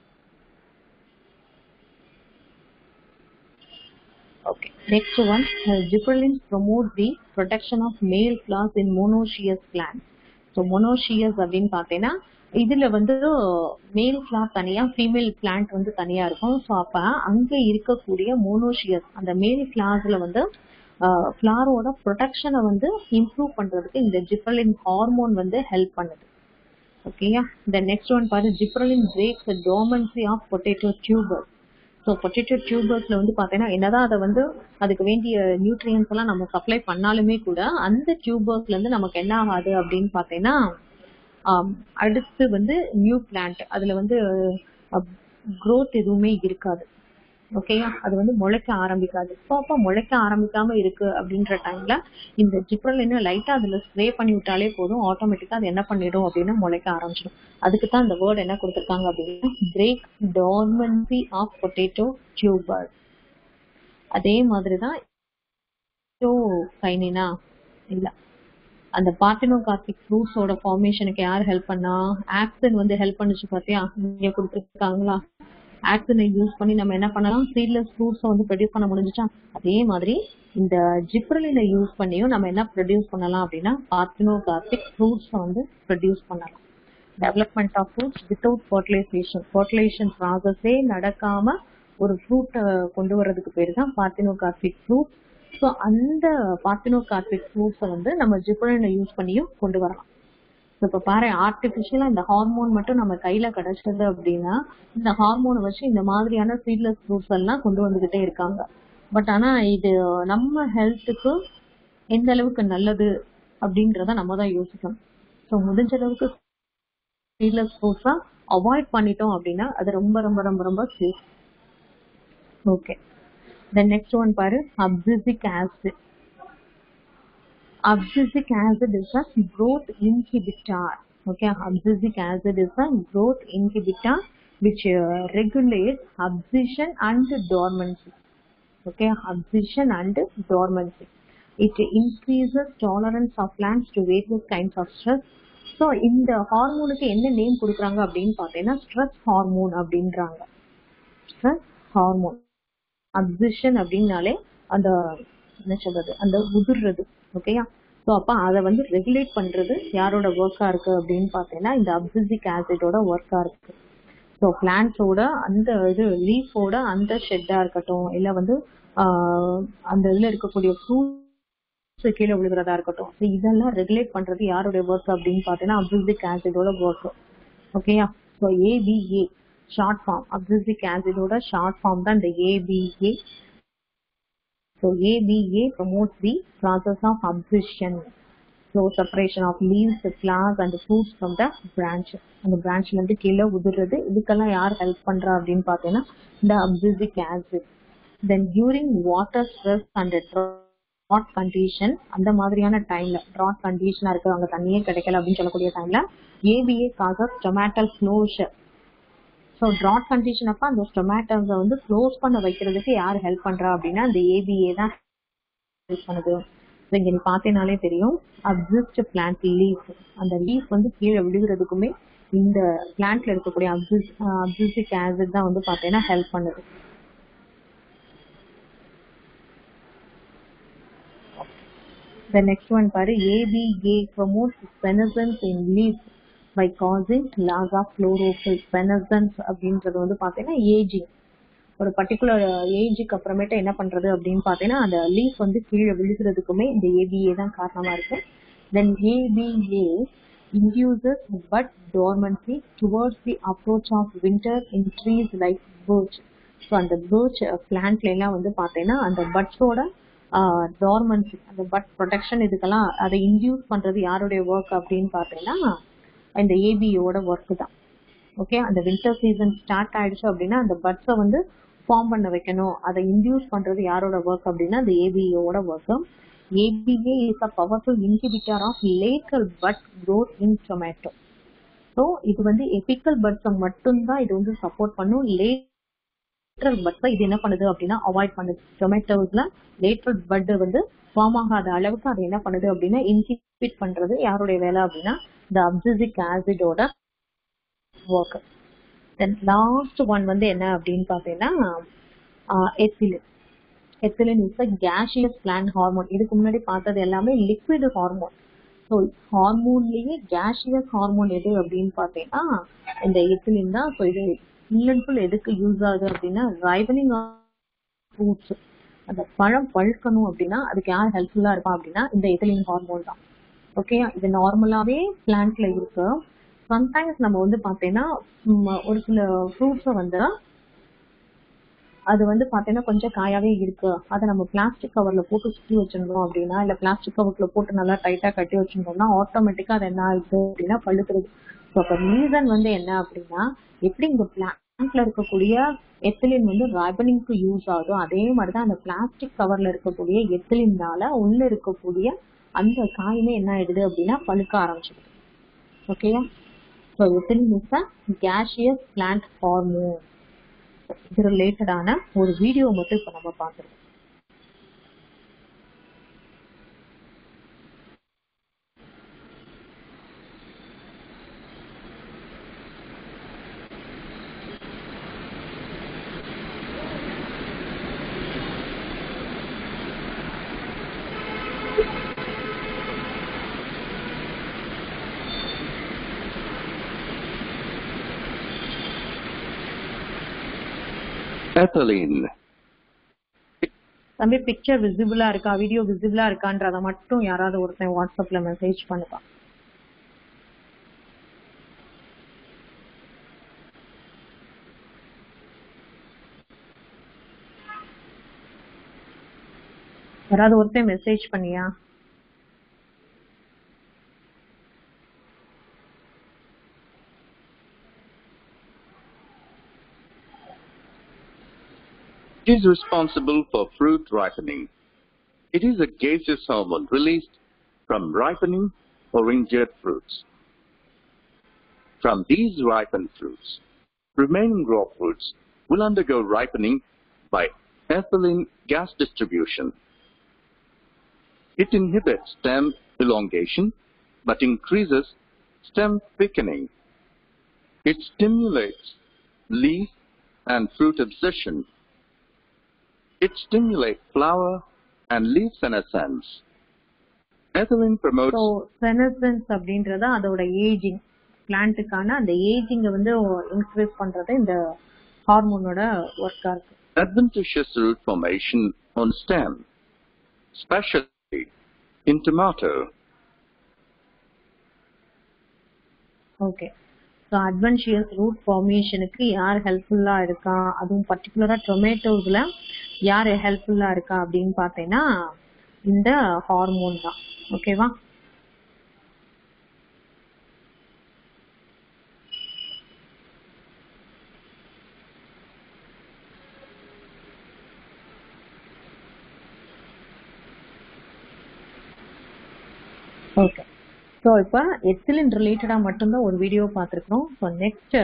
Okay. Next one, uh, gibberellins promote the protection of male flowers in monoecious plants. So monoecious அப்படின்னு பார்த்தீங்கன்னா இதுல வந்து மேல் ஃபிளார் தனியா ஃபீமேல் பிளான்ட் வந்து தனியா இருக்கும் ஸோ அப்ப அங்க இருக்கக்கூடிய மோனோஷியஸ் அந்த மேல் ஃபிளார்ஸ்ல வந்து ஃபிளாரோட ப்ரொடெக்ஷனை வந்து இம்ப்ரூவ் பண்றதுக்கு இந்த ஜிப்ரலின் ஹார்மோன் வந்து ஹெல்ப் பண்ணுது ஓகேயா இந்த நெக்ஸ்ட் ஒன் பாரு gibberellin breaks dormancy of potato tubers so potato டியூபர்ஸ்ல வந்து பார்த்தீங்கன்னா என்னதான் அதை வந்து அதுக்கு வேண்டிய நியூட்ரியன்ஸ் எல்லாம் நம்ம சப்ளை பண்ணாலுமே கூட அந்த டியூபர்ஸ்ல இருந்து நமக்கு என்ன ஆகாது அப்படின்னு பார்த்தீங்கன்னா ஆம், அடுத்து வந்து நியூ பிளான்ட் அதுல வந்து growth எதுவுமே இருக்காது ஓகேயா அது வந்து முளைக்க ஆரம்பிக்காது ஸோ அப்போ முளைக்க ஆரம்பிக்காம இருக்கு அப்படின்ற டைம்ல இந்த ஜிப்ரல் என்ன லைட்டா அதுல ஸ்ப்ரே பண்ணி விட்டாலே போதும் ஆட்டோமேட்டிக்கா அது என்ன பண்ணிடும் அப்படின்னா முளைக்க ஆரம்பிச்சிடும் அதுக்கு தான் இந்த வேர்ட் என்ன கொடுத்துருக்காங்க அப்படின்னா break dormancy of potato tuber அதே மாதிரிதான் கைனினா இல்ல அந்த பார்த்தினோகார்பிக் ஃப்ரூட்ஸோட ஃபார்மேஷனுக்கு யார் ஹெல்ப் பண்ணா ஆக்சன் வந்து ஹெல்ப் பண்ணுச்சு பாத்தியா இங்க கொடுத்துருக்காங்களா ஆக்சனை யூஸ் பண்ணி நம்ம என்ன பண்ணலாம் சீட்லெஸ் ஃப்ரூட்ஸை வந்து ப்ரொடியூஸ் பண்ண முடிஞ்சுச்சா அதே மாதிரி இந்த ஜிப்ரலினை யூஸ் பண்ணியும் நம்ம என்ன ப்ரொடியூஸ் பண்ணலாம் அப்படின்னா பார்த்தினோகார்பிக் ஃப்ரூட்ஸை வந்து ப்ரொடியூஸ் பண்ணலாம் development of fruits without fertilization fertilization ப்ராசஸே நடக்காம ஒரு ஃப்ரூட்டை கொண்டு வர்றதுக்கு பேர் தான் பார்த்தினோகார்பிக் ஃப்ரூட் ஸோ அந்த பார்த்தினோகார்பிக் ஃப்ரூட்ஸை வந்து நம்ம ஜிப்ரலினை யூஸ் பண்ணியும் கொண்டு வரலாம் இப்ப பாரு ஆர்டிபிஷியலா இந்த ஹார்மோன் மட்டும் நம்ம கையில கிடைச்சது அப்படின்னா இந்த ஹார்மோனை வச்சு இந்த மாதிரியான சீட்லெஸ் ஃப்ரூட்ஸ் எல்லாம் கொண்டு வந்துகிட்டே இருக்காங்க பட் ஆனா இது நம்ம ஹெல்த்துக்கு எந்த அளவுக்கு நல்லது அப்படின்றத நம்ம தான் யோசிக்கணும் ஸோ முடிஞ்ச அளவுக்கு சீட்லெஸ் ஃப்ரூட்ஸா அவாய்ட் பண்ணிட்டோம் அப்படின்னா அது ரொம்ப ரொம்ப ரொம்ப ரொம்ப safe okay then next one பாரு abscisic acid abscisic acid is a growth inhibitor. Okay, abscisic acid is a growth inhibitor which uh, regulates abscission and dormancy. Okay, abscission and dormancy. It increases tolerance of plants to various kinds of stress. So இந்த ஹார்மோனுக்கு என்ன name கொடுக்குறாங்க அப்படின்னு பார்த்தீங்கன்னா stress hormone அப்படின்றாங்க stress hormone abscission அப்படின்னாலே அந்த என்ன சொல்றது அந்த உதிர்றது ஓகேயா ஸோ அப்போ அதை வந்து ரெகுலேட் பண்றது யாரோட ஒர்க்கா இருக்கு அப்படின்னு பார்த்தீங்கன்னா இந்த அப்சிசிக் ஆசிடோட ஒர்க்கா இருக்கு ஸோ பிளான்ட்ஸோட அந்த இது லீஃபோட அந்த ஷெட்டா இருக்கட்டும் இல்லை வந்து ஆஹ் அந்த இதுல இருக்கக்கூடிய ஃப்ரூட்ஸ் கீழே விழுகிறதா இருக்கட்டும் ஸோ இதெல்லாம் ரெகுலேட் பண்றது யாரோட ஒர்க் அப்படின்னு பார்த்தீங்கன்னா அப்சிசிக் ஆசிடோட ஒர்க் ஓகேயா so ABA short form abscisic ஆசிடோட ஷார்ட் ஃபார்ம் தான் இந்த ABA So ABA promotes the process of abscission. So separation of leaves, flowers and fruits from the branches. அந்த பிரான்ச்ல இருந்து கீழே உதிர்றது இதுக்கெல்லாம் யார் ஹெல்ப் பண்றா அப்படின்னு பார்த்தீங்கன்னா இந்த abscisic acid then during water stress and drought condition அந்த மாதிரியான டைம்ல ட்ராட் கண்டிஷனா இருக்கு அங்க தண்ணியே கிடைக்கல அப்படின்னு சொல்லக்கூடிய டைம்ல ABA causes stomatal closure so drought condition அப்ப அந்த ஸ்டொமேட்டோஸை வந்து க்ளோஸ் பண்ண வைக்கிறதுக்கு யார் ஹெல்ப் பண்றா அப்படின்னா அந்த ஏபிஏ தான் ஹெல்ப் பண்ணுது ஸோ இங்க நீ பார்த்தீங்கனாலே தெரியும் அப்சிஸ்ட் பிளான்ட் லீஃப் அந்த லீஃப் வந்து கீழே விழுகிறதுக்குமே இந்த பிளான்ட்ல இருக்கக்கூடிய அப்சிசிக் ஆசிட் தான் வந்து பாத்தீங்கன்னா ஹெல்ப் பண்ணுது The next one பாரு ABA promotes senescence in leaves by causing loss of chlorophyll. Senescence அப்படின்றது வந்து பாத்தீங்கன்னா ஏஜிங் ஒரு பர்டிகுலர் ஏஜுக்கு அப்புறமேட்டு என்ன பண்றது அப்படின்னு பாத்தீங்கன்னா அந்த லீஃப் வந்து கீழே விழுகிறதுக்குமே இந்த ஏபிஏ தான் காரணமா இருக்கு then ABA induces bud dormancy towards the approach of winter in trees like birch. So அந்த birch பிளான்ட்ல எல்லாம் வந்து பாத்தீங்கன்னா அந்த பட்ஸோட டார்மன்சி அந்த பட் ப்ரொடெக்ஷன் இதுக்கெல்லாம் அதை இன்டியூஸ் பண்றது யாருடைய ஒர்க் அப்படின்னு பாத்தீங்கன்னா இந்த ஏபியோட ஒர்க் தான் ஓகே அந்த வின்டர் சீசன் ஸ்டார்ட் ஆயிடுச்சு அப்படின்னா அந்த பட்ஸை வந்து ஃபார்ம் பண்ண வைக்கணும் அதை இன்டியூஸ் பண்றது யாரோட ஒர்க் அப்படின்னா அந்த ஏபிஓட work ABA is a powerful inhibitor of later bud growth in tomato so இது வந்து எபிக்கல் பட்ஸை மட்டும்தான் இது வந்து சப்போர்ட் பண்ணும் லேட்டரல் பட்ஸை இது என்ன பண்ணுது அப்படின்னா அவாய்ட் பண்ணுது டொமேட்டோஸ்ல லேட்டரல் பட் வந்து ஃபார்ம் ஆகாத அளவுக்கு அது என்ன பண்ணுது அப்படின்னா இன்ஹிபிட் பண்றது யாருடைய வேலை அப்படின்னா இந்த அப்சிசிக் ஆசிடோட ஒர்க் தென் லாஸ்ட் ஒன் வந்து என்ன அப்படின்னு பார்த்தீங்கன்னா ethylene ethylene is a gaseous plant hormone இதுக்கு முன்னாடி பார்த்தது எல்லாமே லிக்விட் ஹார்மோன் ஸோ ஹார்மோன்லயே கேஷியஸ் ஹார்மோன் எது அப்படின்னு பார்த்தீங்கன்னா இந்த எத்திலின் தான் ஸோ இது ஃபுல் அண்ட் ஃபுல் எதுக்கு யூஸ் ஆகுது அப்படின்னா ரைவனிங் ஃப்ரூட்ஸ் அந்த பழம் பழுக்கணும் அப்படின்னா அதுக்கு யார் ஹெல்ப்ஃபுல்லா இருப்பா அப்படின்னா இந்த எத்திலின் ஹார்மோன் தான் ஓகே இது நார்மலாவே பிளான்ட்ல இருக்கு சம்டைம்ஸ் நம்ம வந்து பாத்தீங்கன்னா ம், ஒரு சில ஃப்ரூட்ஸை வந்து அது வந்து பாத்தீங்கன்னா கொஞ்சம் காயாவே இருக்கு அதை நம்ம பிளாஸ்டிக் கவர்ல போட்டு சுத்தி வச்சிருந்தோம் அப்படின்னா இல்ல பிளாஸ்டிக் கவர்ல போட்டு நல்லா டைட்டா கட்டி வச்சிருந்தோம்னா ஆட்டோமேட்டிக்கா அது என்ன ஆகுது அப்படின்னா பழுக்கிறது ஸோ அப்ப ரீசன் வந்து என்ன அப்படின்னா எப்படி இந்த பிளான்ட்ல இருக்கக்கூடிய எத்திலின் வந்து ரைபனிங்க்கு யூஸ் ஆகுதோ அதே மாதிரிதான் அந்த பிளாஸ்டிக் கவர்ல இருக்கக்கூடிய எத்திலினால உள்ள இருக்கக்கூடிய அந்த காயுமே என்ன ஆயிடுது அப்படின்னா பழுக்க ஆரம்பிச்சிடுது ஓகேயா so ethylene is a gaseous plant hormone இது ரிலேட்டடான ஒரு வீடியோ மட்டும் இப்ப நம்ம பார்த்துருக்கோம் Ethylene. தம்பி பிக்சர் விசிபிளா இருக்கா வீடியோ விசிபிளா இருக்கான்றத மட்டும் யாராவது ஒருத்தன் வாட்ஸ்அப்ல மெசேஜ் பண்ணுப்பா யாராவது ஒருத்தன் மெசேஜ் பண்ணியா It is responsible for fruit ripening. It is a gaseous hormone released from ripening or injured fruits. From these ripened fruits, remaining raw fruits will undergo ripening by ethylene gas distribution. It inhibits stem elongation but increases stem thickening. It stimulates leaf and fruit abscission. It stimulates flower and leaf senescence. Ethylene promotes so senescence அப்படின்றது அதோட ageing பிளான்ட்டுக்கான அந்த ஏஜிங்கை வந்து increase பண்றது இந்த ஹார்மோனோட ஒர்க்கா இருக்கு adventitious root formation on stem, especially in tomato. Okay so adventitious root ஃபார்மேஷனுக்கு யார் ஹெல்ப்ஃபுல்லா இருக்கா அதுவும் பர்டிகுலரா டொமேட்டோஸ்ல யார் ஹெல்ப்ஃபுல்லா இருக்கா அப்படின்னு பார்த்தீங்கன்னா இந்த ஹார்மோன் தான் ஓகேவா ஓகே ஸோ இப்போ எத்திலின் ரிலேட்டடாக மட்டும்தான் ஒரு வீடியோ பார்த்துருக்குறோம் ஸோ நெக்ஸ்ட்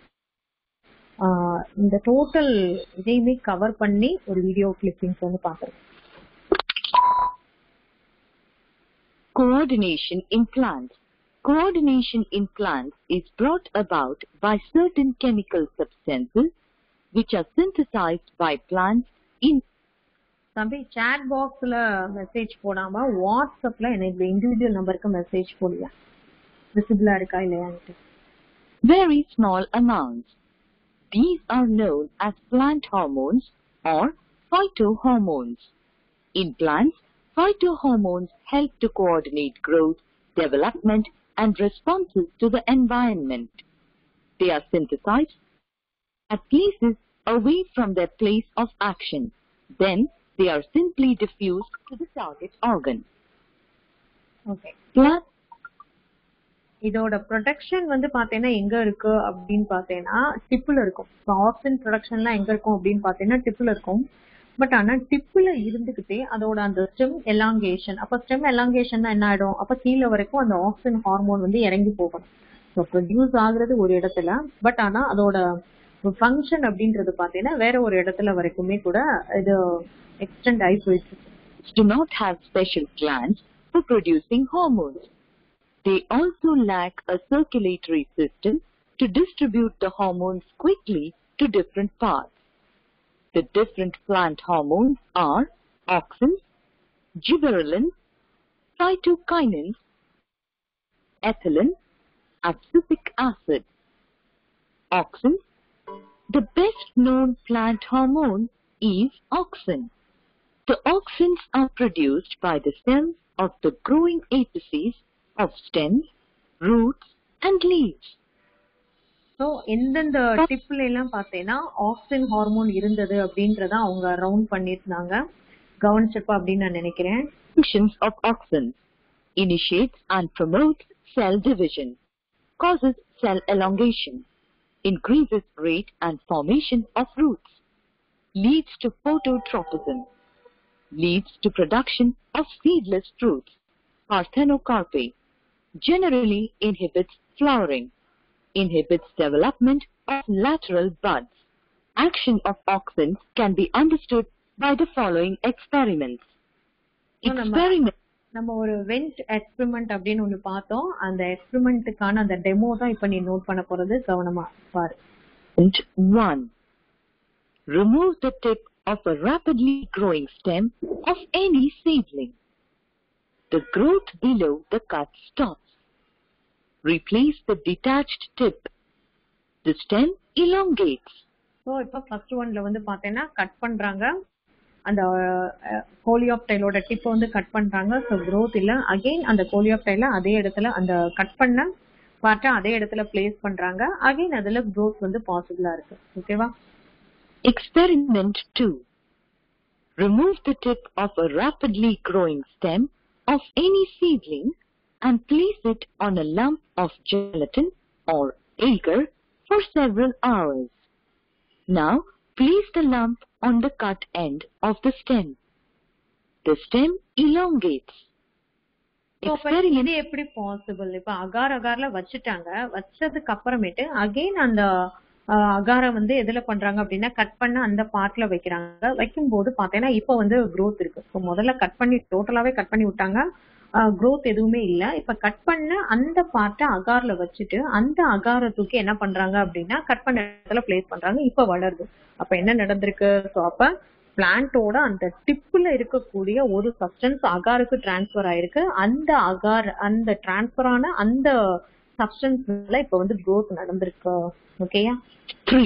இந்த டோட்டல் இதையுமே கவர் பண்ணி ஒரு வீடியோ கிளிப்பிங்ஸ் வந்து பார்த்துருக்கோம் Coordination in plants. Coordination in plants is brought about by certain chemical substances which are synthesized by plants in தம்பி சாட் பாக்ஸ்ல மெசேஜ் போடாம வாட்ஸ்அப்ல எனக்கு இண்டிவிஜுவல் நம்பருக்கு மெசேஜ் போடுங்க விசிபிளா இருக்கா இல்லையான்ட்டு very small amounts. These are known as plant hormones or phytohormones. In plants, phytohormones help to coordinate growth, development, and responses to the environment. They are synthesized at places away from their place of action. Then they are simply diffused to the target organ. Okay Plant இதோட production வந்து பாத்தீங்கன்னா எங்க இருக்கு அப்படின்னு பாத்தீங்கன்னா டிப்ல இருக்கும் oxygen ப்ரொடக்ஷன்லாம் எங்க இருக்கும் அப்படின்னு பாத்தீங்கன்னா டிப்ல இருக்கும் பட் ஆனா டிப்ல இருந்துகிட்டே அதோட அந்த ஸ்டெம் எலாங்கேஷன் அப்ப ஸ்டெம் எலாங்கேஷன் என்ன ஆயிடும் அப்ப கீழே வரைக்கும் அந்த ஆக்சிஜன் ஹார்மோன் வந்து இறங்கி போகணும் ஸோ ப்ரொடியூஸ் ஆகுறது ஒரு இடத்துல பட் ஆனா அதோட ஃபங்க்ஷன் அப்படின்றது பாத்தீங்கன்னா வேற ஒரு இடத்துல வரைக்குமே கூட இது எக்ஸ்டெண்ட் ஆகி போயிட்டு இருக்கு do not have special glands for producing hormones. They also lack a circulatory system to distribute the hormones quickly to different parts. The different plant hormones are auxins, gibberellins, cytokinins, ethylene, abscisic acid. Auxins. The best known plant hormone is auxin. The auxins are produced by the cells of the growing apices of stems, roots, and leaves. So எந்தெந்த டிப்ல எல்லாம் பார்த்தீங்கன்னா oxygen hormone இருந்தது அப்படின்றத அவங்க round பண்ணியிருந்தாங்க கவனிச்சிருப்பா அப்படின்னு நான் நினைக்கிறேன் Functions of auxins initiates and promotes cell division, causes cell elongation, increases rate and formation of roots, leads to phototropism, leads to production of seedless fruits, parthenocarpae, generally inhibits flowering, inhibits development of lateral buds. Action of auxins can be understood by the following experiments. So, நம்ம- Experiment நம்ம ஒரு went experiment அப்படின்னு ஒண்ணு பார்த்தோம் அந்த எக்ஸ்பெரிமெண்ட்டுக்கான அந்த demo தான் இப்ப நீ நோட் பண்ண போறது கவனமா பாரு And 1. Remove the tip of a rapidly growing stem of any seedling. The growth below the cut stops. Replace the detached tip. The stem elongates. So இப்போ ஃபர்ஸ்ட் ஒன்ல வந்து பார்த்தீங்கன்னா கட் பண்றாங்க அந்த கோலியாப்டைலோட டிப் வந்து கட் பண்றாங்க ஸோ growth இல்ல அகைன் அந்த கோலியாப்டைல அதே இடத்துல அந்த கட் பண்ண பார்ட்டை அதே இடத்துல பிளேஸ் பண்றாங்க அகைன் அதுல growth வந்து பாசிபிளா இருக்கு ஓகேவா Experiment 2. Remove the tip of a rapidly growing stem of any seedling and place it on a lump of gelatin or agar for several hours. Now, place the lump on the cut end of the stem. The stem elongates. So, அப்ப Experiment இது எப்படி possible இப்ப agar அகார்ல வச்சுட்டாங்க வச்சதுக்கு அப்புறமேட்டு again அந்த அஹ், அகாரை வந்து எதுல பண்றாங்க அப்படின்னா கட் பண்ண அந்த பார்ட்ல வைக்கிறாங்க வைக்கும்போது பாத்தீங்கன்னா இப்ப வந்து growth இருக்கு So, முதல்ல கட் பண்ணி டோட்டலாவே கட் பண்ணி விட்டாங்க growth எதுவுமே இல்ல இப்ப கட் பண்ண அந்த பார்ட்டை அகார்ல வச்சுட்டு அந்த அகாரை தூக்கி என்ன பண்றாங்க அப்படின்னா கட் பண்ண இடத்துல பிளேஸ் பண்றாங்க இப்ப வளருது அப்ப என்ன நடந்திருக்கு ஸோ அப்ப பிளான்ட்டோட அந்த டிப்ல இருக்கக்கூடிய ஒரு சப்ஸ்டன்ஸ் அகாருக்கு டிரான்ஸ்ஃபர் ஆயிருக்கு அந்த அகார் அந்த டிரான்ஸ்ஃபர் ஆன அந்த சப்ஸ்டன்ஸ்ல இப்ப வந்து growth நடந்திருக்கு ஓகேயா 3.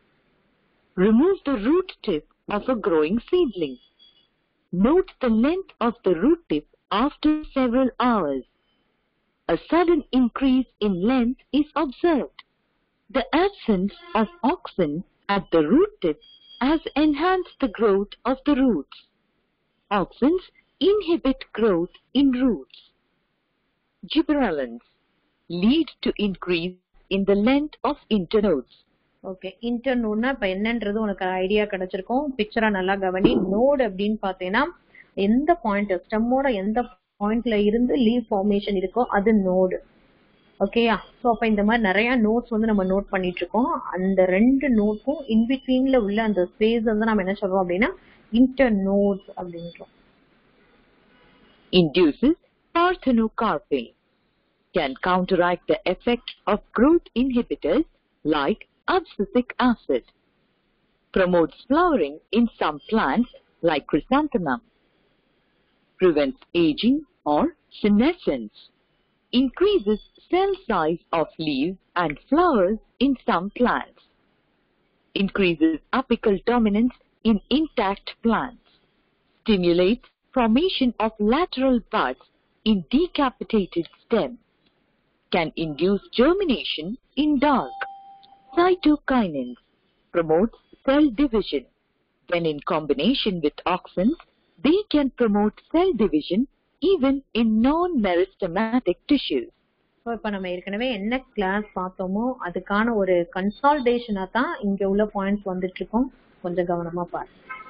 Remove the root tip of a growing seedling. Note the length of the root tip after several hours. A sudden increase in length is observed. The absence of auxin at the root tip has enhanced the growth of the roots. Auxins inhibit growth in roots. Gibberellins lead to increase in the length of internodes. Okay இன்டர்னோட்னா இப்ப என்னன்றது உனக்கு idea கிடைச்சிருக்கும் பிக்சரா நல்லா கவனி note அப்படின்னு பாத்தீங்கன்னா எந்த பாயிண்ட் ஸ்டெம்மோட எந்த பாயிண்ட்ல இருந்து லீவ் ஃபார்மேஷன் இருக்கோ அது நோடு ஓகேயா சோ அப்ப இந்த மாதிரி நிறைய நோட்ஸ் வந்து நம்ம நோட் பண்ணிட்டு இருக்கோம் அந்த ரெண்டு நோட்க்கும் இன்பிட்வீன்ல உள்ள அந்த ஸ்பேஸ் வந்து நம்ம என்ன சொல்றோம் அப்படின்னா இன்டர் நோட்ஸ் அப்படின்றோம் induces parthenocarpy. can counteract the effect of growth inhibitors like abscisic acid, promotes flowering in some plants like chrysanthemum, prevents aging or senescence, increases cell size of leaves and flowers in some plants, increases apical dominance in intact plants, stimulates formation of lateral buds in decapitated stem, can induce germination in dark. Cytokinins promotes cell division. When in combination with auxins, they can promote cell division even in non-meristematic tissues. So இப்போ நம்ம ஏற்கனவே என்ன class பார்த்தோமோ அதுக்கான ஒரு கன்சால்டேஷனா தான் இங்க உள்ள points வந்துட்டு இருக்கோம் கொஞ்சம் கவனமா பாரு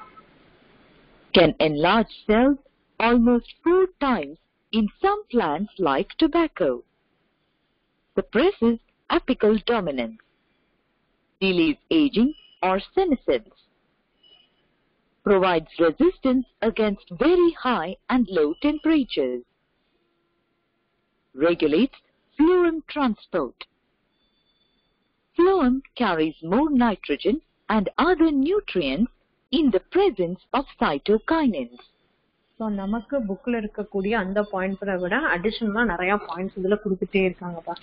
Can enlarge cells almost four times in some plants like tobacco. Suppresses apical dominance. Delays aging or senescence. Provides resistance against very high and low temperatures. Regulates phloem transport. Phloem carries more nitrogen and other nutrients in the presence of cytokinins. So நமக்கு புக்ல இருக்கக்கூடிய அந்த பாயிண்ட்ஸை விட அடிஷனலா நிறைய points இதுல கொடுத்துட்டே இருக்காங்கப்பா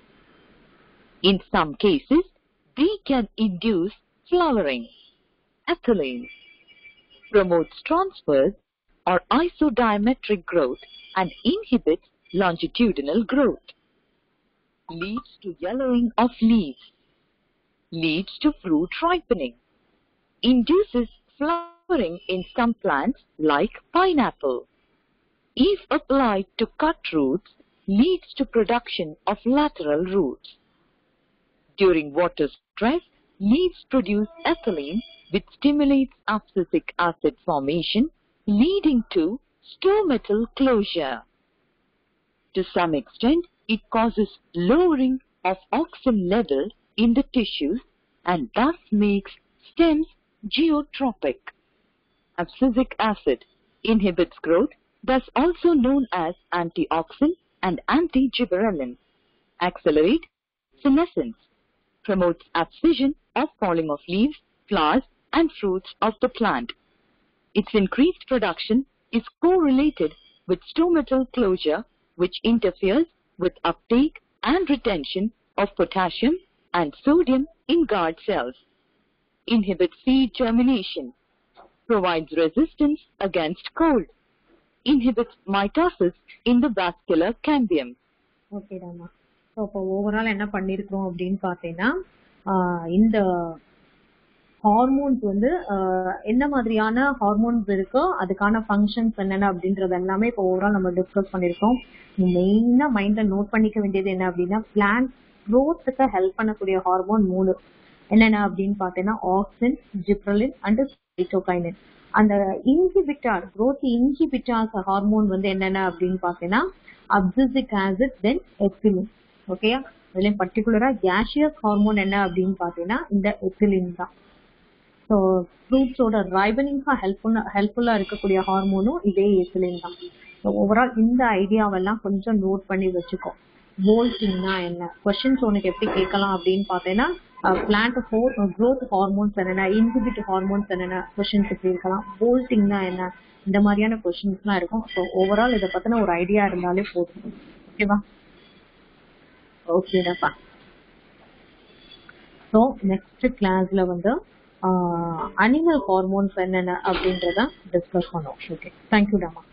In some cases, they can induce flowering. Ethylene promotes transverse or isodiametric growth and inhibits longitudinal growth. Leads to yellowing of leaves. Leads to fruit ripening. Induces flowering in some plants like pineapple. If applied to cut roots, leads to production of lateral roots. During water stress, leaves produce ethylene which stimulates abscisic acid formation leading to stomatal closure. To some extent, it causes lowering of oxygen level in the tissues and thus makes stems geotropic. Abscisic acid inhibits growth, thus also known as antioxidant and anti-gibberellin. Accelerate senescence. Promotes abscission of falling of leaves, flowers and fruits of the plant. Its increased production is correlated with stomatal closure which interferes with uptake and retention of potassium and sodium in guard cells. Inhibits seed germination. Provides resistance against cold. Inhibits mitosis in the vascular cambium. ஓகேடாமா so இப்போ overall என்ன பண்ணியிருக்கிறோம் அப்படின்னு பார்த்தீங்கன்னா ஆஹ் இந்த hormones வந்து ஆஹ் என்ன மாதிரியான ஹார்மோன்ஸ் இருக்கோ அதுக்கான ஃபங்க்ஷன்ஸ் என்னென்ன அப்படின்றது எல்லாமே இப்போ ஓவரால் நம்ம டிஸ்கஸ் பண்ணியிருக்கோம் மெயினா மைண்ட்ல நோட் பண்ணிக்க வேண்டியது என்ன அப்படின்னா பிளான்ட் க்ரோத்துக்கு ஹெல்ப் பண்ணக்கூடிய ஹார்மோன் மூணு என்னென்ன அப்படின்னு பார்த்தீங்கன்னா ஆக்சின் ஜிப்ரலின் அண்ட் சைட்டோகைனின் அந்த இன்ஹிபிட்டார் growth இன்ஹிபிட்டார்ஸ் ஹார்மோன் வந்து என்னென்ன அப்படின்னு பார்த்தீங்கன்னா அப்சிசிக் ஆசிட் தென் எத்திலின் ஓகேயா இதுலயும் பர்டிகுலரா கேஷியஸ் ஹார்மோன் என்ன அப்படின்னு பார்த்தீங்கன்னா இந்த எத்திலின் தான் ஸோ ஃப்ரூட்ஸோட ரைபனிங்காக ஹெல்ப்ஃபுல்லா ஹெல்ப்ஃபுல்லா இருக்கக்கூடிய ஹார்மோனும் இதே எத்திலின் தான் ஸோ ஓவரால் இந்த ஐடியாவெல்லாம் கொஞ்சம் நோட் பண்ணி வச்சுக்கோ போல்டிங்னா என்ன கொஸ்டின்ஸ் உனக்கு எப்படி கேட்கலாம் அப்படின்னு பார்த்தீங்கன்னா பிளான்ட் ஹோர் க்ரோத் ஹார்மோன்ஸ் என்னென்ன இன்ஹிபிட் ஹார்மோன்ஸ் என்னென்ன கொஸ்டின்ஸ் எப்படி இருக்கலாம் போல்டிங்னா என்ன இந்த மாதிரியான கொஸ்டின்ஸ்லாம் இருக்கும் ஸோ ஓவரால் இதை பத்தின ஒரு ஐடியா இருந்தாலே போதும் ஓகேவா ஓகேடாப்பா ஸோ நெக்ஸ்ட் கிளாஸ்ல வந்து அனிமல் ஹார்மோன்ஸ் என்னென்ன அப்படின்றத டிஸ்கஸ் பண்ணோம் ஓகே தேங்க்யூ டாமா